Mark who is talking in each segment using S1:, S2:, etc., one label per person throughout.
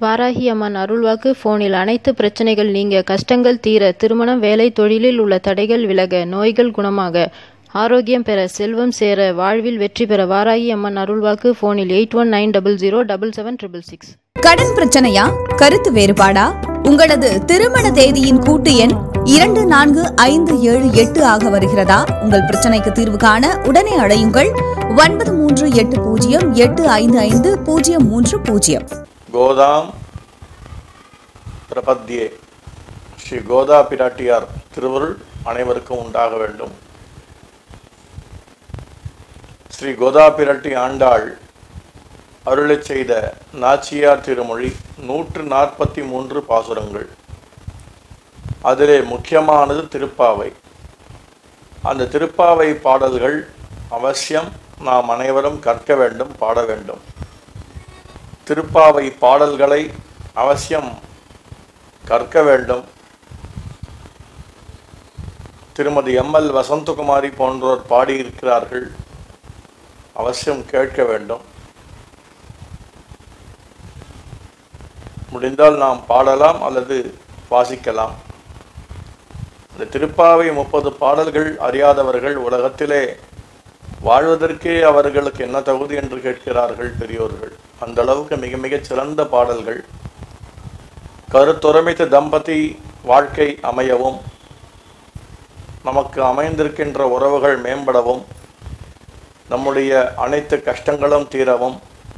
S1: வாராகி அம்மன் அருள்வாக்கு போனில் அனைத்து பிரச்சனைகள் நீங்க கஷ்டங்கள் தீர திருமணம் வேலை தொழிலில் உள்ள தடைகள் விலக நோய்கள் குணமாக ஆரோக்கியம் பெற செல்வம் சேர வாழ்வில் வெற்றி பெற வாராகி அம்மன் அருள்வாக்கு போனில் eight one nine double zero double seven triple six
S2: கடன் பிரச்சனையா கருத்து வேறுபாடா உங்களது திருமண தேதியின் கூட்டு எண் இரண்டு நான்கு ஐந்து ஏழு எட்டு ஆக வருகிறதா உங்கள் பிரச்சனைக்கு தீர்வு காண உடனே அழையுங்கள் ஒன்பது மூன்று எட்டு பூஜ்ஜியம் எட்டு ஐந்து ஐந்து பூஜ்ஜியம் மூன்று பூஜ்ஜியம்
S3: கோதாம் பிரபத்யே ஸ்ரீ கோதா பிராட்டியார் திருவருள் அனைவருக்கும் உண்டாக வேண்டும் ஸ்ரீ கோதா பிராட்டி ஆண்டாள் அருளச் செய்த நாச்சியார் திருமொழி நூற்று நாற்பத்தி மூன்று பாசுரங்கள் அதிலே முக்கியமானது திருப்பாவை அந்த திருப்பாவை பாடல்கள் அவசியம் நாம் அனைவரும் கற்க வேண்டும் பாட வேண்டும் திருப்பாவை பாடல்களை அவசியம் கற்க வேண்டும் திருமதி எம்எல் வசந்தகுமாரி போன்றோர் பாடியிருக்கிறார்கள் அவசியம் கேட்க வேண்டும் முடிந்தால் நாம் பாடலாம் அல்லது வாசிக்கலாம் இந்த திருப்பாவை முப்பது பாடல்கள் அறியாதவர்கள் உலகத்திலே வாழ்வதற்கே அவர்களுக்கு என்ன தகுதி என்று கேட்கிறார்கள் பெரியோர்கள் அந்த அளவுக்கு மிக மிகச் சிறந்த பாடல்கள் கருத்துறமைத்த தம்பதி வாழ்க்கை அமையவும் நமக்கு அமைந்திருக்கின்ற உறவுகள் மேம்படவும் நம்முடைய அனைத்து கஷ்டங்களும் தீரவும்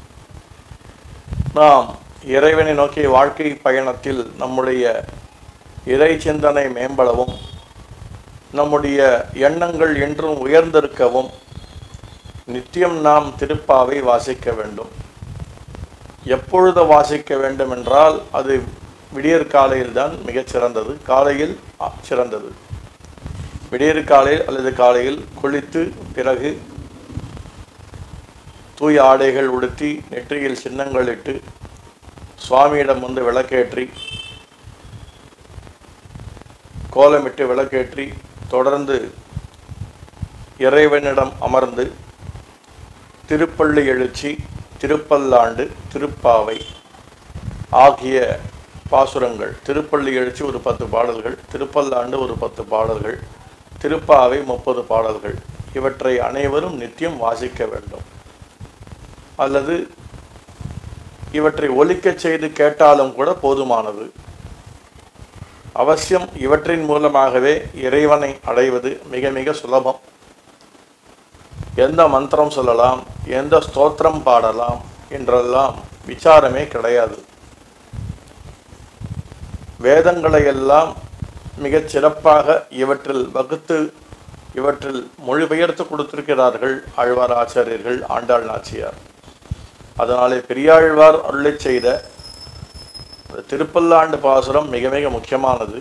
S3: நாம் இறைவனை நோக்கிய வாழ்க்கை பயணத்தில் நம்முடைய இறை சிந்தனை மேம்படவும் நம்முடைய எண்ணங்கள் என்றும் உயர்ந்திருக்கவும் நித்தியம் நாம் திருப்பாவை வாசிக்க வேண்டும் எப்பொழுது வாசிக்க வேண்டும் என்றால் அது விடியற் காலையில் தான் மிகச் சிறந்தது காலையில் அ, சிறந்தது விடியற் காலையில் அல்லது காலையில் குளித்து பிறகு தூய ஆடைகள் உடுத்தி நெற்றியில் சின்னங்கள் இட்டு சுவாமியிடம் வந்து விளக்கேற்றி கோலமிட்டு விளக்கேற்றி தொடர்ந்து இறைவனிடம் அமர்ந்து திருப்பள்ளி எழுச்சி திருப்பல்லாண்டு திருப்பாவை ஆகிய பாசுரங்கள் திருப்பள்ளி எழுச்சி ஒரு பத்து பாடல்கள் திருப்பல்லாண்டு ஒரு பத்து பாடல்கள் திருப்பாவை முப்பது பாடல்கள் இவற்றை அனைவரும் நித்தியம் வாசிக்க வேண்டும் அல்லது இவற்றை ஒலிக்கச் செய்து கேட்டாலும் கூட போதுமானது அவசியம் இவற்றின் மூலமாகவே இறைவனை அடைவது மிக மிக சுலபம் எந்த மந்திரம் சொல்லலாம் எந்த ஸ்தோத்திரம் பாடலாம் என்றெல்லாம் விசாரமே கிடையாது வேதங்களை எல்லாம் மிகச் சிறப்பாக இவற்றில் வகுத்து இவற்றில் மொழிபெயர்த்து கொடுத்திருக்கிறார்கள் ஆழ்வார் ஆச்சாரியர்கள் ஆண்டாள் நாச்சியார் அதனாலே பெரியாழ்வார் அருளைச் செய்த அந்த திருப்பல்லாண்டு பாசுரம் மிக மிக முக்கியமானது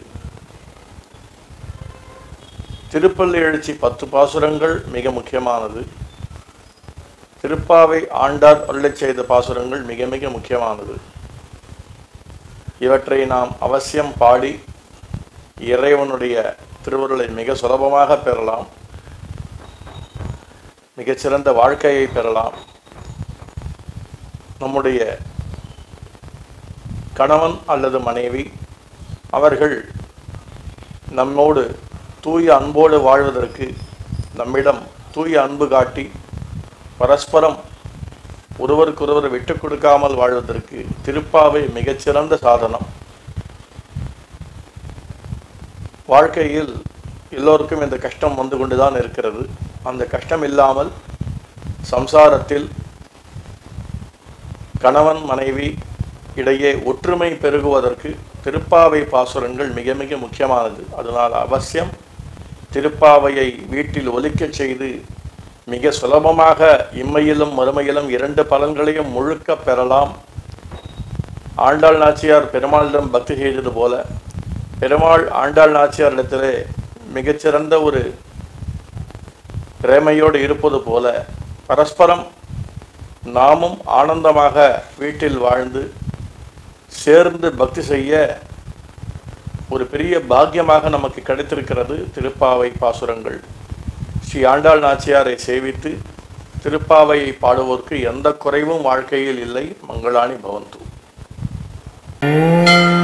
S3: திருப்பள்ளி எழுச்சி பத்து பாசுரங்கள் மிக முக்கியமானது திருப்பாவை ஆண்டார் அருளைச் செய்த பாசுரங்கள் மிக மிக முக்கியமானது இவற்றை நாம் அவசியம் பாடி இறைவனுடைய திருவருளை மிக சுலபமாக பெறலாம் மிகச்சிறந்த வாழ்க்கையை பெறலாம் நம்முடைய கணவன் அல்லது மனைவி அவர்கள் நம்மோடு தூய அன்போடு வாழ்வதற்கு நம்மிடம் தூய அன்பு காட்டி பரஸ்பரம் ஒருவருக்கொருவர் விட்டு கொடுக்காமல் வாழ்வதற்கு திருப்பாவை மிகச்சிறந்த சாதனம் வாழ்க்கையில் எல்லோருக்கும் இந்த கஷ்டம் வந்து கொண்டுதான் இருக்கிறது அந்த கஷ்டம் இல்லாமல் சம்சாரத்தில் கணவன் மனைவி இடையே ஒற்றுமை பெருகுவதற்கு திருப்பாவை பாசுரங்கள் மிக மிக முக்கியமானது அதனால் அவசியம் திருப்பாவையை வீட்டில் ஒலிக்கச் செய்து மிக சுலபமாக இம்மையிலும் மறுமையிலும் இரண்டு பலன்களையும் முழுக்க பெறலாம் ஆண்டாள் நாச்சியார் பெருமாளிடம் பக்தி செய்தது போல பெருமாள் ஆண்டாள் நாச்சியாரிடத்திலே மிகச்சிறந்த ஒரு பிரேமையோடு இருப்பது போல பரஸ்பரம் நாமும் ஆனந்தமாக வீட்டில் வாழ்ந்து சேர்ந்து பக்தி செய்ய ஒரு பெரிய பாக்கியமாக நமக்கு கிடைத்திருக்கிறது திருப்பாவை பாசுரங்கள் ஸ்ரீ ஆண்டாள் நாச்சியாரை சேவித்து திருப்பாவையை பாடுவோருக்கு எந்த குறைவும் வாழ்க்கையில் இல்லை மங்களாணி பவந்து ஓம்